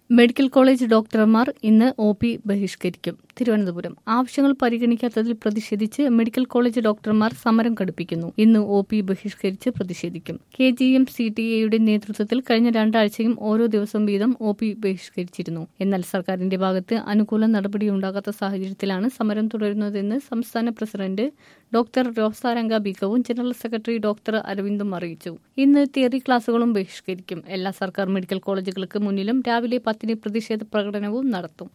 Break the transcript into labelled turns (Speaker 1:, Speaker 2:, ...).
Speaker 1: medical college ഡോക്ടർമാർ ഇന്ന് O P ബഹിഷ്കരിക്കും Thiruvananthapuram ആവശ്യങ്ങൾ പരിഗണിക്കാത്തതിൽ പ്രതിഷേധിച്ച് മെഡിക്കൽ കോളേജ് ഡോക്ടർമാർ സമരം ഘടിപ്പിക്കുന്നു ഇന്ന് ഒ പി ബഹിഷ്കരിച്ച് പ്രതിഷേധിക്കും K G M C T എയുടെ നേതൃത്വത്തിൽ കഴിഞ്ഞ രണ്ടാഴ്ചയും ഓരോ ദിവസം വീതം ഒ പി ബഹിഷ്കരിച്ചിരുന്നു എന്നാൽ സർക്കാരിന്റെ ഭാഗത്ത് അനുകൂല നടപടിയുണ്ടാകാത്ത സാഹചര്യത്തിലാണ് സമരം തുടരുന്നതെന്ന് സംസ്ഥാന പ്രസിഡന്റ് ഡോക്ടർ രോസാരംഗ ബീക്കവും ജനറൽ സെക്രട്ടറി ഡോക്ടർ അരവിന്ദും അറിയിച്ചു ഇന്ന് തിയറി ക്ലാസുകളും ബഹിഷ്കരിക്കും എല്ലാ സർക്കാർ മെഡിക്കൽ കോളേജുകൾക്ക് മുന്നിലും രാവിലെ പത്തിന് പ്രതിഷേധ പ്രകടനവും നടത്തും